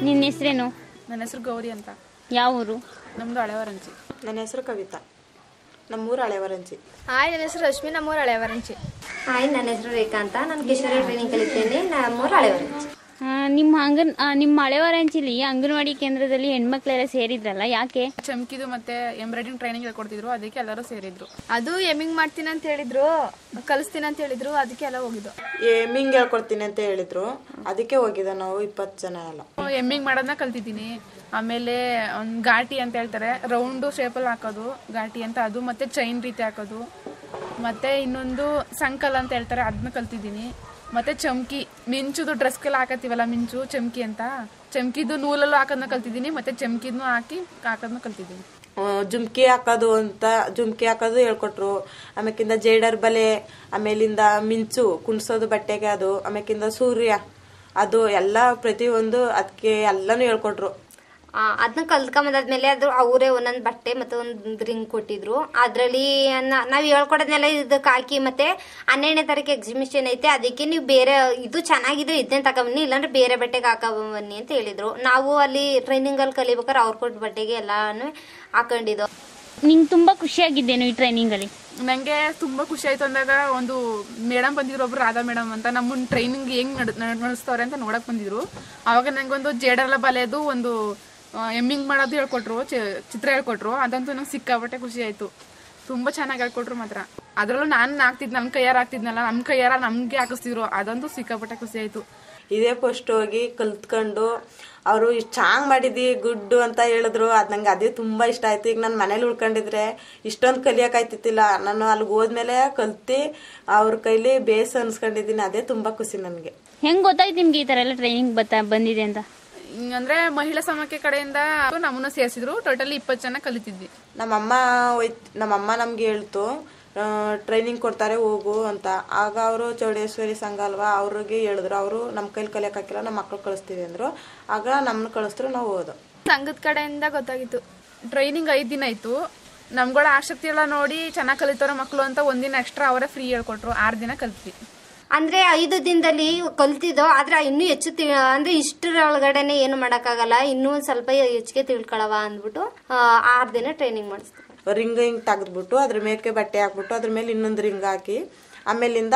ನಿನ್ನ ಹೆಸರೇನು ನನ್ನ ಹೆಸರು ಗೌರಿ ಅಂತ ಯಾವ ಊರು ನಮ್ಮದು ಹಳೆವರಂಚಿ ನನ್ನ ಹೆಸರು ಕವಿತಾ ನಮ್ಮೂರು ಹಳೆವರಂಚಿ ಹಾಯ್ ನನ್ನ ಹೆಸರು ರಶ್ಮಿ ನಮ್ಮೂರು ಹಳೆವರಂಚಿ ಹಾಯ್ ನನ್ನ ಹೆಸರು ರೇಖಾ ಅಂತ ನಾನು ಕಿಶೋರಿ ಟ್ರೈನಿಂಗ್ ಕಲಿತೇನೆ ನಮ್ಮೂರು ಹಳೆವರಂಚಿ ಆ, ನಿಮ್ಮ ಅಂಗನ್ ಆ, ನಿಮ್ಮ ಹಳೆವರಂಚಿಲಿ ಅಂಗನವಾಡಿ ಕೇಂದ್ರದಲ್ಲಿ ಹೆಣ್ಮಕ್ಳೆಲ್ಲ ಸೇರಿದ್ರಲ್ಲ ಯಾಕೆ ಚಮ್ಕಿದು ಮತ್ತೆ ಎಂಬ್ರಾಯ್ಡಿಂಗ್ ಟ್ರೈನಿಂಗ್ ಹೇಳ್ಕೊಡ್ತಿದ್ರು ಅದಕ್ಕೆ ಎಲ್ಲರೂ ಸೇರಿದ್ರು ಅದು ಎಮಿಂಗ್ ಮಾಡ್ತೀನಿ ಅಂತ ಹೇಳಿದ್ರು ಕಲಿಸ್ತೀನಿ ಅಂತ ಹೇಳಿದ್ರು ಅದಕ್ಕೆ ಎಲ್ಲ ಹೋಗಿದ್ದು ಏಮಿಂಗ್ ಹೇಳ್ಕೊಡ್ತೀನಿ ಅಂತ ಹೇಳಿದ್ರು ಅದಕ್ಕೆ ಹೋಗಿದ್ದ ನಾವು ಇಪ್ಪತ್ತು ಜನ ಎಲ್ಲ ಎಮ್ಮಿಂಗ್ ಮಾಡೋದನ್ನ ಕಲ್ತಿದ್ದೀನಿ ಆಮೇಲೆ ಒಂದು ಘಾಟಿ ಅಂತ ಹೇಳ್ತಾರೆ ರೌಂಡು ಶೇಪಲ್ಲಿ ಹಾಕೋದು ಘಾಟಿ ಅಂತ ಅದು ಮತ್ತೆ ಚೈನ್ ರೀತಿ ಹಾಕೋದು ಮತ್ತೆ ಇನ್ನೊಂದು ಸಂಕಲ್ ಅಂತ ಹೇಳ್ತಾರೆ ಅದನ್ನ ಕಲ್ತಿದ್ದೀನಿ ಮತ್ತೆ ಚಮ್ಕಿ ಮಿಂಚುದು ಡ್ರೆಸ್ಗೆಲ್ಲ ಹಾಕತ್ತೀವಲ್ಲ ಮಿಂಚು ಚಮ್ಕಿ ಅಂತ ಚಮ್ಕಿದು ನೂಲಲ್ಲೂ ಹಾಕೋದನ್ನ ಕಲ್ತಿದ್ದೀನಿ ಮತ್ತೆ ಚಮ್ಕಿದ್ನು ಹಾಕಿ ಹಾಕೋದನ್ನ ಕಲ್ತಿದ್ದೀನಿ ಆ, ಜುಮ್ಕಿ ಹಾಕೋದು ಅಂತ ಜುಮ್ಕಿ ಹಾಕೋದು ಹೇಳ್ಕೊಟ್ರು ಆಮೇಕಿಂದ ಜೇಡರ್ ಬಲೆ ಆಮೇಲಿಂದ ಮಿಂಚು ಕುಣ್ಸೋದು ಬಟ್ಟೆಗೆ ಅದು ಆಮೇಕಿಂದ ಸೂರ್ಯ ಅದು ಎಲ್ಲ ಪ್ರತಿಯೊಂದು ಅದಕ್ಕೆ ಎಲ್ಲಾನು ಹೇಳ್ಕೊಟ್ರು ಅದನ್ನ ಕಲ್ತ್ಕೊಂಬಂದಾದ್ಮೇಲೆ ಅದು ಅವರೇ ಒಂದೊಂದು ಬಟ್ಟೆ ಮತ್ತೆ ಒಂದು ರಿಂಗ್ ಕೊಟ್ಟಿದ್ರು ಅದ್ರಲ್ಲಿ ನ- ನಾವ್ ಹೇಳ್ಕೊಡೋದ್ನೆಲ್ಲ ಇದಕ್ಕೆ ಹಾಕಿ ಮತ್ತೆ ಹನ್ನೆರಡನೇ ತಾರೀಕು ಎಕ್ಸಿಬಿಷನ್ ಐತೆ ಅದಕ್ಕೆ ನೀವು ಬೇರೆ ಇದು ಚೆನ್ನಾಗಿದೆ ಇದನ್ನೇ ತಗೊಂಬನ್ನಿ ಇಲ್ಲಾಂದ್ರೆ ಬೇರೆ ಬಟ್ಟೆಗೆ ಹಾಕೊಂಬನ್ನಿ ಅಂತ ಹೇಳಿದ್ರು ನಾವು ಅಲ್ಲಿ ಟ್ರೈನಿಂಗ್ ಅಲ್ಲಿ ಕಲಿಬೇಕಾದ್ರೆ ಅವ್ರು ಕೊಟ್ಟ ಬಟ್ಟೆಗೆ ಎಲ್ಲಾನು ಹಾಕೊಂಡಿದ್ದು ನಿಂಗೆ ತುಂಬಾ ಖುಷಿಯಾಗಿದ್ದೇನು ಈ ಟ್ರೈನಿಂಗಲ್ಲಿ ನಂಗೆ ತುಂಬಾ ಖುಷಿ ಆಯ್ತು ಅಂದಾಗ ಒಂದು ಮೇಡಮ್ ಬಂದಿದ್ರು ಒಬ್ರು ರಾಧಾ ಮೇಡಮ್ ಅಂತ ನಮ್ಮನ್ನ ಟ್ರೈನಿಂಗ್ ಹೆಂಗ್ ನಡ್- ನಡ್- ನಡೆಸ್ತವ್ರೆ ಅಂತ ನೋಡಕ್ ಬಂದಿದ್ರು ಅವಾಗ ನಂಗೊಂದು ಜೇಡರ್ಲ ಬಲೆದು ಒಂದು ಎಮ್ಮಿಂಗ್ ಮಾಡೋದು ಹೇಳ್ಕೊಟ್ರು ಚಿ- ಚಿತ್ರ ಹೇಳ್ಕೊಟ್ರು ಅದಂತೂ ನಂಗೆ ಸಿಕ್ಕಾಪಟ್ಟೆ ಖುಷಿ ಆಯ್ತು ತುಂಬಾ ಚೆನ್ನಾಗಿ ಹೇಳ್ಕೊಟ್ರು ಮಾತ್ರ ಅದ್ರಲ್ಲೂ ನಾನು ಹಾಕ್ತಿದ್ ನಮ್ ಕೈಯಾರ ಹಾಕ್ತಿದ್ನಲ್ಲ ನಮ್ ಕೈಯಾರ ನಮ್ಗೆ ಹಾಕಿಸ್ತಿದ್ರು ಅದಂತೂ ಸಿಕ್ಕಾಪಟ್ಟೆ ಖುಷಿ ಆಯ್ತು ಇದೇ ಫಸ್ಟ್ ಹೋಗಿ ಕಲ್ತ್ಕೊಂಡು ಅವರು ಇಷ್ಟು ಚೆನ್ನಾಗಿ ಮಾಡಿದಿ ಗುಡ್ಡು ಅಂತ ಹೇಳಿದ್ರು ಅದು ನಂಗೆ ಅದೇ ತುಂಬ ಇಷ್ಟ ಆಯ್ತು ಈಗ ನಾನು ಮನೇಲಿ ಉಳ್ಕೊಂಡಿದ್ರೆ ಇಷ್ಟೊಂದು ಕಲಿಯೋಕ್ಕಾಯ್ತಿತ್ತಿಲ್ಲ ನಾನು ಅಲ್ಲಿಗೆ ಹೋದ್ಮೇಲೆ ಕಲ್ತು ಅವ್ರ ಕೈಲಿ ಬೇಸ್ ಅನ್ಸ್ಕೊಂಡಿದ್ದೀನಿ ಅದೇ ತುಂಬ ಖುಷಿ ನನಗೆ ಹೆಂಗ್ ಗೊತ್ತಾಯ್ತು ನಿಮ್ಗೆ ಈ ತರ ಎಲ್ಲ ಟ್ರೈನಿಂಗ್ ಬತ್ತಾ ಬಂದಿದೆ ಅಂತ ಅಂದ್ರೆ ಮಹಿಳಾ ಸಮಾಖ್ಯೆ ಕಡೆಯಿಂದ ನಮ್ಮನ್ನ ಸೇರಿಸಿದ್ರು ಟೋಟಲಿ ಇಪ್ಪತ್ತು ಜನ ಕಲಿತಿದ್ವಿ ನಮ್ಮಮ್ಮ ಹೋಯ್ತು ನಮ್ಮಮ್ಮ ನಮ್ಗೆ ಹೇಳ್ತು ಟ್ರೈನಿಂಗ್ ಕೊಡ್ತಾರೆ ಹೋಗು ಅಂತ ಆಗ ಅವರು ಚೌಡೇಶ್ವರಿ ಸಂಘ ಅಲ್ವಾ ಅವ್ರಿಗೆ ಹೇಳಿದ್ರು ಅವರು ನಮ್ಮ ಕೈಲಿ ಕಲಿಯೋಕ್ಕಾಗಿಲ್ಲ ನಮ್ಮ ಮಕ್ಳು ಕಳಿಸ್ತೀವಿ ಅಂದರು ಆಗ ನಮ್ಮನ್ನ ಕಳಿಸಿದ್ರು ನಾವು ಹೋದೋ ಸಂಘದ ಕಡೆಯಿಂದ ಗೊತ್ತಾಗಿತ್ತು ಟ್ರೈನಿಂಗ್ ಐದು ದಿನ ಆಯ್ತು ನಮ್ಗಳ ಆಸಕ್ತಿ ಎಲ್ಲ ನೋಡಿ ಚೆನ್ನಾಗಿ ಕಲಿತವ್ರ ಮಕ್ಕಳು ಅಂತ ಒಂದಿನ ಎಕ್ಸ್ಟ್ರಾ ಅವರೇ ಫ್ರೀ ಹೇಳ್ಕೊಟ್ರು ಆರು ದಿನ ಕಲ್ತ್ವಿ ಅಂದ್ರೆ ಐದು ದಿನದಲ್ಲಿ ಕಲ್ತಿದ್ದೋ ಆದ್ರೆ ಇನ್ನೂ ಹೆಚ್ಚು ತಿ- ಅಂದ್ರೆ ಇಷ್ಟರೊಳಗಡೆನೆ ಏನು ಮಾಡಕ್ಕಾಗಲ್ಲ ಇನ್ನೂ ಒಂದ್ ಸ್ವಲ್ಪ ಹೆಚ್ಚಿಗೆ ತಿಳ್ಕೊಳವ ಅಂದ್ಬಿಟ್ಟು ಆ, ಆರ್ ದಿನ ಟ್ರೈನಿಂಗ್ ಮಾಡಿಸ್ತಾರೆ ರಿಂಗ್ ಹಿಂಗ್ ತೆಗೆದ್ಬಿಟ್ಟು ಅದ್ರ ಮೇಲ್ಕೆ ಬಟ್ಟೆ ಹಾಕ್ಬಿಟ್ಟು ಅದ್ರ ಮೇಲೆ ಇನ್ನೊಂದು ರಿಂಗ್ ಹಾಕಿ ಆಮೇಲಿಂದ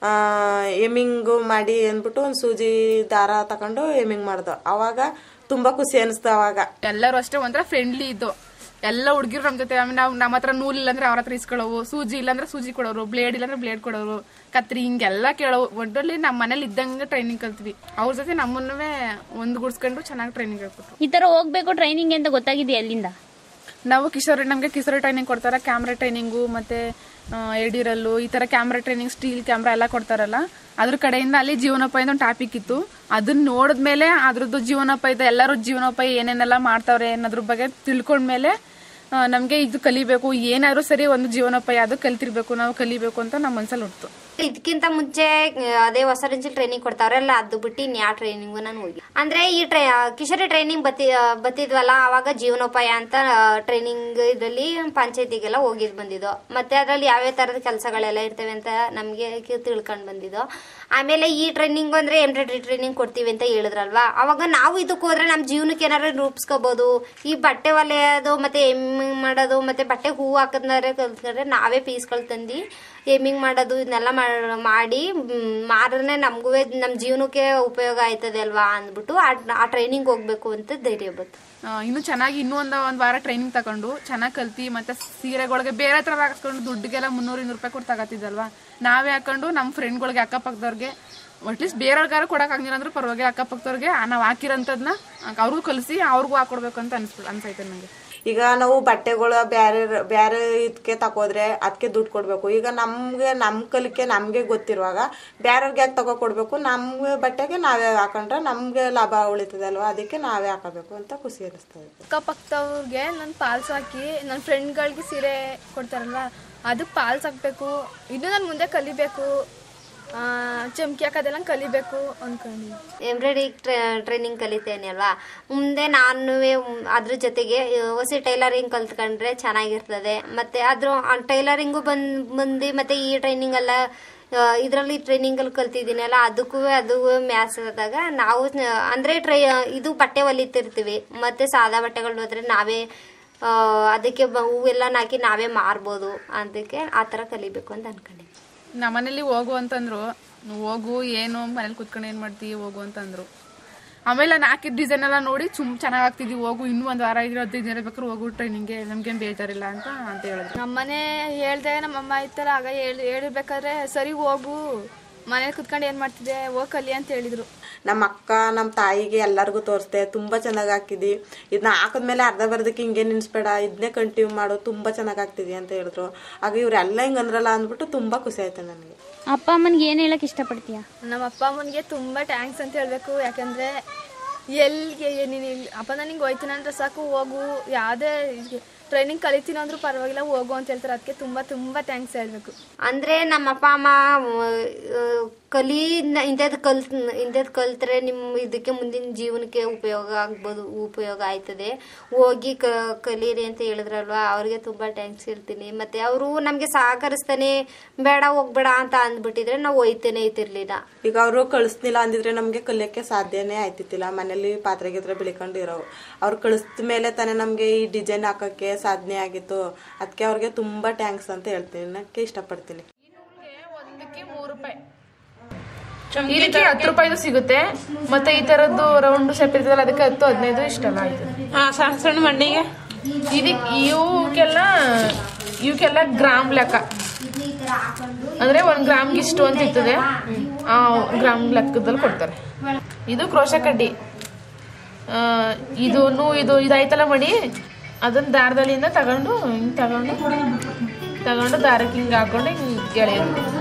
ಎಮಿಂಗು ಮಾಡಿ ಅಂದ್ಬಿಟ್ಟು ಒಂದು ಸೂಜಿ ದಾರ ತಗೊಂಡು ಎಮಿಂಗ್ ಮಾಡ್ದು ಅವಾಗ ತುಂಬಾ ಖುಷಿ ಅನಿಸ್ತು ಅವಾಗ ಎಲ್ಲರೂ ಅಷ್ಟೇ ಒಂಥರ ಫ್ರೆಂಡ್ಲಿ ಇದ್ದು ಎಲ್ಲ ಹುಡುಗಿರು ನಮ್ಮ ಜೊತೆ ಆಮೇಲೆ ನಾವು ನಮ್ಮ ಹತ್ರ ನೂಲ್ ಇಲ್ಲಾಂದ್ರೆ ಅವ್ರ ಹತ್ರ ಇಸ್ಕೊಳ್ಳೋವು ಸೂಜಿ ಇಲ್ಲಾಂದ್ರೆ ಸೂಜಿ ಕೊಡೋರು ಬ್ಲೇಡ್ ಇಲ್ಲಾಂದ್ರೆ ಬ್ಲೇಡ್ ಕೊಡೋರು ಕತ್ರಿ ಹಿಂಗೆಲ್ಲ ಕೇಳೋವು ಒಟ್ಟಲ್ಲಿ ನಮ್ಮ ಮನೇಲಿ ಇದ್ದಂಗೆ ಟ್ರೈನಿಂಗ್ ಕಲ್ತ್ವಿ ಅವ್ರ ಜೊತೆ ನಮ್ಮನ್ನೂ ಒಂದು ಗುಡ್ಸ್ಕೊಂಡು ಚೆನ್ನಾಗಿ ಟ್ರೈನಿಂಗ್ ಹೇಳ್ಕೊಟ್ರು ಈ ತರ ಹೋಗ್ಬೇಕು ಟ್ರೈನಿಂಗ್ ಅಂತ ಗೊತ್ತಾಗಿದೆ ಅಲ್ಲಿಂದ ನಾವು ಕಿಶೋರಿ ನಮಗೆ ಕಿಶೋರಿ ಟ್ರೈನಿಂಗ್ ಕೊಡ್ತಾರೆ ಕ್ಯಾಮ್ರಾ ಟ್ರೈನಿಂಗು ಮತ್ತೆ ಎಡಿರಲ್ಲು ಈ ತರ ಕ್ಯಾಮ್ರಾ ಟ್ರೈನಿಂಗ್ ಸ್ಟೀಲ್ ಕ್ಯಾಮ್ರಾ ಎಲ್ಲ ಕೊಡ್ತಾರಲ್ಲ ಅದ್ರ ಕಡೆಯಿಂದ ಅಲ್ಲಿ ಜೀವನೋಪಾಯದ ಒಂದು ಟಾಪಿಕ್ ಇತ್ತು ಅದನ್ನ ನೋಡಿದ್ಮೇಲೆ ಅದ್ರದ್ದು ಜೀವನೋಪಾಯದ ಎಲ್ಲರೂ ಜೀವನೋಪಾಯ ಏನೇನೆಲ್ಲ ಮಾಡ್ತಾವ್ರೆ ಅನ್ನೋದ್ರ ಬಗ್ಗೆ ತಿಳ್ಕೊಂಡ್ಮೇಲೆ ಆ, ನಮ್ಗೆ ಇದು ಕಲಿಬೇಕು ಏನಾದ್ರು ಸರಿ ಒಂದು ಜೀವನೋಪಾಯ ಅದು ಕಲ್ತಿರ್ಬೇಕು ನಾವು ಕಲಿಬೇಕು ಅಂತ ನಮ್ಮ ಮನ್ಸಲ್ಲಿ ಉಂಟು ಇದಕ್ಕಿಂತ ಮುಂಚೆ ಆ, ಅದೇ ಹೊಸ ರೇಂಜಲ್ ಟ್ರೈನಿಂಗ್ ಕೊಡ್ತಾವ್ರಲ್ಲ ಅದು ಬಿಟ್ಟು ಇನ್ಯಾ ಟ್ರೈನಿಂಗು ನಾನು ಹೋಗಿ ಅಂದ್ರೆ ಈ ಟ್ರೈ ಕಿಶೋರಿ ಟ್ರೈನಿಂಗ್ ಬತ್ತಿ ಆ, ಬತ್ತಿದ್ವಲ್ಲ ಅವಾಗ ಜೀವನೋಪಾಯ ಅಂತ ಟ್ರೈನಿಂಗ್ ಇದ್ರಲ್ಲಿ ಪಂಚಾಯತಿಗೆಲ್ಲ ಹೋಗಿದ್ ಬಂದಿದ್ದು ಮತ್ತೆ ಅದ್ರಲ್ಲಿ ಯಾವ್ಯಾವ ತರದ ಕೆಲಸಗಳೆಲ್ಲ ಇರ್ತವೆ ಅಂತ ನಮ್ಗೆ ಕ- ತಿಳ್ಕೊಂಡ್ ಬಂದಿದ್ದು ಆಮೇಲೆ ಈ ಟ್ರೈನಿಂಗ್ ಅಂದ್ರೆ ಎಂಬ್ರಾಯ್ಡ್ರಿ ಟ್ರೈನಿಂಗ್ ಕೊಡ್ತೀವಿ ಅಂತ ಹೇಳಿದ್ರಲ್ವಾ ಅವಾಗ ನಾವು ಇದಕ್ಕೆ ಹೋದ್ರೆ ನಮ್ ಜೀವನಕ್ಕೆ ಏನಾದ್ರು ರೂಪಿಸ್ಕೋಬಹುದು ಈ ಬಟ್ಟೆ ಹೊಲೆಯೋದು ಮತ್ತೆ ಎಮ್ಮಿಂಗ್ ಮಾಡೋದು ಮತ್ತೆ ಬಟ್ಟೆ ಹೂ ಹಾಕೋದ್ರೆ ಕಲ್ತ್ಕೊಂಡ್ರೆ ನಾವೇ ಪೀಸ್ಗಳು ತಂದು ಎಮ್ಮಿಂಗ್ ಮಾಡೋದು ಇದನ್ನೆಲ್ಲ ಮಾಡ್- ಮಾಡಿ ಮಾರನೆ ನಮಗೂ ನಮ್ಮ ಜೀವನಕ್ಕೆ ಉಪಯೋಗ ಆಯ್ತದೆ ಅಲ್ವಾ ಅಂದ್ಬಿಟ್ಟು ಆ- ಆ ಟ್ರೈನಿಂಗ್ ಹೋಗ್ಬೇಕು ಅಂತ ಧೈರ್ಯ ಬಂತು ಆ, ಇನ್ನು ಚೆನ್ನಾಗಿ ಇನ್ನೂ ಒಂದು ಒಂದು ವಾರ ಟ್ರೈನಿಂಗ್ ತಗೊಂಡು ಚೆನ್ನಾಗಿ ಕಲ್ತಿ ಮತ್ತೆ ಸೀರೆಗಳಿಗೆ ಬೇರೆ ಹತ್ರ ಹಾಕ್ಸ್ಕೊಂಡು ದುಡ್ಡಿಗೆಲ್ಲ ಮುನ್ನೂರು ಇನ್ನೂರು ರೂಪಾಯಿ ಕೊಟ್ಟು ತಗೋತಿದ್ದಲ್ವಾ ನಾವೇ ಹಾಕೊಂಡು ನಮ್ಮ ಫ್ರೆಂಡ್ಗಳಿಗೆ ಅಕ್ಕಪಕ್ಕದವ್ರಿಗೆ ಅಟ್ಲೀಸ್ಟ್ ಬೇರೆಯವ್ರಿಗಾರ ಕೊಡೋಕ್ಕಾಗಿಲ್ಲ ಅಂದ್ರೆ ಪರವಾಗಿಲ್ಲ ಅಕ್ಕಪಕ್ಕದವ್ರಿಗೆ ನಾವು ಹಾಕಿರೋಂಥದ್ನ ಅವ್ರಿಗೂ ಕಲಿಸಿ ಅವ್ರಿಗೂ ಹಾಕೊಡ್ಬೇಕು ಅಂತ ಅನ್ಸ್ಬಿಟ್ಟು ಅನ್ಸೈತೆ ನನಗೆ ಈಗ ನಾವು ಬಟ್ಟೆಗಳು ಬ್ಯಾರೆ ಬ್ಯಾರೆ ಇದಕ್ಕೆ ತಕೋದ್ರೆ ಅದಕ್ಕೆ ದುಡ್ಡು ಕೊಡ್ಬೇಕು ಈಗ ನಮ್ಗೆ ನಮ್ ಕಲಿಕೆ ನಮ್ಗೆ ಗೊತ್ತಿರುವಾಗ ಬ್ಯಾರೆಯವ್ರಿಗೆ ಯಾಕೆ ತಗೋ ಕೊಡ್ಬೇಕು ನಮ್ಗೆ ಬಟ್ಟೆಗೆ ನಾವೇ ಹಾಕೊಂಡ್ರೆ ನಮ್ಗೆ ಲಾಭ ಉಳಿತದೆ ಅಲ್ವಾ ಅದಕ್ಕೆ ನಾವೇ ಹಾಕಬೇಕು ಅಂತ ಖುಷಿ ಅನಿಸ್ತಾ ಇದೆ ಅಕ್ಕಪಕ್ಕದವ್ರಿಗೆ ನಾನು ಪಾಲ್ಸ್ ಹಾಕಿ ನನ್ನ ಫ್ರೆಂಡ್ಗಳಿಗೆ ಸೀರೆ ಕೊಡ್ತಾರಲ್ವಾ ಅದಕ್ಕೆ ಪಾಲ್ಸ್ ಹಾಕ್ಬೇಕು ಇನ್ನು ನಾನು ಮುಂದೆ ಕಲಿಬೇಕು ಆ, ಚಮ್ಕಿ ಹಾಕೋದೆಲ್ಲ ಕಲಿಬೇಕು ಅನ್ಕೊಂಡಿದ್ದೀನಿ ಎಂಬ್ರಾಯ್ಡ್ರಿ ಟ್ರೈನಿಂಗ್ ಕಲಿತೇನೆ ಅಲ್ವಾ ಮುಂದೆ ನಾನು ಅದ್ರ ಜೊತೆಗೆ ಹೊಸ ಟೈಲರಿಂಗ್ ಕಲ್ತ್ಕೊಂಡ್ರೆ ಚೆನ್ನಾಗಿರ್ತದೆ ಮತ್ತೆ ಅದ್ರ ಟೈಲರಿಂಗು ಬಂದ್ ಬಂದು ಮತ್ತೆ ಈ ಟ್ರೈನಿಂಗ್ ಎಲ್ಲ ಇದರಲ್ಲಿ ಟ್ರೈನಿಂಗ್ ಅಲ್ಲಿ ಕಲ್ತಿದ್ದೀನಲ್ಲ ಅದಕ್ಕೂ ಅದು ಮ್ಯಾಚ್ ಆದಾಗ ನಾವು ನ- ಅಂದ್ರೆ ಟ್ರೈ ಇದು ಬಟ್ಟೆ ಹೊಲಿತಿರ್ತೀವಿ ಮತ್ತೆ ಸಾದಾ ಬಟ್ಟೆಗಳು ಹೋದ್ರೆ ನಾವೇ ಆ, ಅದಕ್ಕೆ ಬ- ಹೂವೆಲ್ಲ ಹಾಕಿ ನಾವೇ ಮಾರ್ಬೋದು ಅದಕ್ಕೆ ಆ ತರ ಕಲಿಬೇಕು ಅಂತ ಅನ್ಕೊಂಡಿದ್ವಿ ನಮ್ಮನೇಲಿ ಹೋಗು ಅಂತಂದ್ರು ಹೋಗು ಏನು ಮನೇಲಿ ಕುತ್ಕೊಂಡು ಏನ್ ಮಾಡ್ತೀವಿ ಹೋಗು ಅಂತಂದ್ರು ಆಮೇಲೆ ನಾನು ಹಾಕಿದ ಡಿಸೈನ್ ಎಲ್ಲ ನೋಡಿ ಸುಮ್ ಚೆನ್ನಾಗ್ ಆಗ್ತಿದ್ವಿ ಹೋಗು ಇನ್ನೂ ಒಂದ್ ವಾರ ಇದ್ರೆ ಹದಿನೈದು ದಿನ ಬೇಕಾದ್ರೆ ಹೋಗು ಟ್ರೈನಿಂಗ್ಗೆ ನಮ್ಗೇನ್ ಬೇಜಾರಿಲ್ಲ ಅಂತ ಅಂತ ಹೇಳಿದ್ರು ನಮ್ಮನೆ ಹೇಳ್ದೆ ನಮ್ಮಮ್ಮ ಇತ್ತಲ್ಲ ಆಗ ಹೇಳಿ ಹೇಳಿರ್ಬೇಕಾದ್ರೆ ಸರಿ ಹೋಗು ಮನೇಲಿ ಕುತ್ಕೊಂಡು ಏನ್ ಮಾಡ್ತಿದ್ದೆ ಹೋಗ್ ಕಲಿ ಅಂತ ಹೇಳಿದ್ರು ನಮ್ಮ ಅಕ್ಕ ನಮ್ಮ ತಾಯಿಗೆ ಎಲ್ಲರಿಗೂ ತೋರಿಸ್ದೆ ತುಂಬ ಚೆನ್ನಾಗಿ ಹಾಕಿದಿ ಇದನ್ನ ಹಾಕಿದ್ಮೇಲೆ ಅರ್ಧ ಬರ್ದಕ್ಕೆ ಹಿಂಗೆ ನಿನ್ಸ್ಬೇಡ ಇದನ್ನೇ ಕಂಟಿನ್ಯೂ ಮಾಡು ತುಂಬ ಚೆನ್ನಾಗಿ ಆಗ್ತಿದಿ ಅಂತ ಹೇಳಿದ್ರು ಆಗ ಇವ್ರೆಲ್ಲ ಹಿಂಗೆ ಅಂದ್ರಲ್ಲ ಅಂದ್ಬಿಟ್ಟು ತುಂಬ ಖುಷಿ ಆಯ್ತು ನನಗೆ ಅಪ್ಪ ಅಮ್ಮನಿಗೆ ಏನು ಹೇಳಕ್ ಇಷ್ಟಪಡ್ತೀಯಾ ನಮ್ಮ ಅಪ್ಪ ಅಮ್ಮನಿಗೆ ತುಂಬಾ ಟ್ಯಾಂಕ್ಸ್ ಅಂತ ಹೇಳ್ಬೇಕು ಯಾಕಂದ್ರೆ ಎಲ್ಲಿಗೆ ನೀನು ಇಲ್ಲಿ ಅಪ್ಪ ನಾನು ಹಿಂಗೆ ಹೋಯ್ತೀನಿ ಅಂದ್ರೆ ಸಾಕು ಹೋಗು ಯಾವುದೇ ಟ್ರೈನಿಂಗ್ ಕಲಿತೀನಿ ಅಂದ್ರೂ ಪರವಾಗಿಲ್ಲ ಹೋಗು ಅಂತ ಹೇಳ್ತಾರೆ ಅದಕ್ಕೆ ತುಂಬಾ ತುಂಬಾ ಥ್ಯಾಂಕ್ಸ್ ಹೇಳ್ಬೇಕು ಅಂದ್ರೆ ನಮ್ಮ ಅಪ್ಪ ಅಮ್ಮ ಆ, ಕಲಿ ಇಂಥದ್ ಕಲ್ ಇಂಥದ್ ಕಲ್ತ್ರೆ ನಿಮ್ ಇದಕ್ಕೆ ಮುಂದಿನ ಜೀವನಕ್ಕೆ ಉಪಯೋಗ ಆಗ್ಬೋದು ಉಪಯೋಗ ಆಯ್ತದೆ ಹೋಗಿ ಕ ಕಲೀರಿ ಅಂತ ಹೇಳಿದ್ರಲ್ವಾ ಅವ್ರಿಗೆ ತುಂಬಾ ಟ್ಯಾಂಕ್ಸ್ ಹೇಳ್ತೀನಿ ಮತ್ತೆ ಅವರು ನಮ್ಗೆ ಸಹಕರಿಸ್ತಾನೆ ಬೇಡ ಹೋಗ್ಬೇಡ ಅಂತ ಅಂದ್ಬಿಟ್ಟಿದ್ರೆ ನಾವು ಒಯ್ತೇನೆ ಐತಿರ್ಲಿಲ್ಲ ಈಗ ಅವರು ಕಳಿಸ್ನಿಲ್ಲ ಅಂದಿದ್ರೆ ನಮಗೆ ಕಲಿಯೋಕ್ಕೆ ಸಾಧ್ಯನೇ ಆಯ್ತಿತ್ತಿಲ್ಲ ಮನೇಲಿ ಪಾತ್ರೆ ಗೀತ್ರೆ ಬೆಳ್ಕೊಂಡು ಇರೋವು ಅವ್ರು ಕಳಿಸಿದ ಮೇಲೆ ತಾನೇ ನಮಗೆ ಈ ಡಿಸೈನ್ ಹಾಕೋಕ್ಕೆ ಸಾಧನೆ ಆಗಿತ್ತು ಅದಕ್ಕೆ ಅವ್ರಿಗೆ ತುಂಬ ಟ್ಯಾಂಕ್ಸ್ ಅಂತ ಹೇಳ್ತೀನಿ ಇಷ್ಟಪಡ್ತೀನಿ ಒಂದಕ್ಕೆ ಮೂರು ರೂಪಾಯಿ ಇದಕ್ಕೆ ಹತ್ತು ರೂಪಾಯಿದು ಸಿಗುತ್ತೆ ಮತ್ತೆ ಈ ತರದ್ದು ರೌಂಡ್ ಶೇಪ್ ಇರ್ತದಲ್ಲ ಅದಕ್ಕೆ ಹತ್ತು ಹದಿನೈದು ಇಷ್ಟಲ್ಲ ಆಯ್ತು ಹಾ ಸಣ್ಣ ಸಣ್ಣ ಮಣ್ಣಿಗೆ ಇದಕ್ಕೆ ಇವಕ್ಕೆಲ್ಲ ಇವಕ್ಕೆಲ್ಲ ಗ್ರಾಮ್ ಲೆಕ್ಕ ಅಂದ್ರೆ ಒಂದ್ ಗ್ರಾಮ್ಗೆ ಇಷ್ಟು ಅಂತ ಇರ್ತದೆ ಆ ಗ್ರಾಮ್ ಲೆಕ್ಕದಲ್ಲಿ ಕೊಡ್ತಾರೆ ಇದು ಕ್ರೋಶ ಕಡ್ಡಿ ಆ, ಇದು ನೂ ಇದು ಇದಾಯ್ತಲ್ಲ ಮಡಿ ಅದನ್ನ ದಾರದಲ್ಲಿಂದ ತಗೊಂಡು ಹಿಂಗ್ ತಗೊಂಡು ತಗೊಂಡು ದಾರಕ್ಕೆ ಹಿಂಗ್ ಹಾಕೊಂಡು ಹಿಂಗ್ ಎಳೆಯೋದು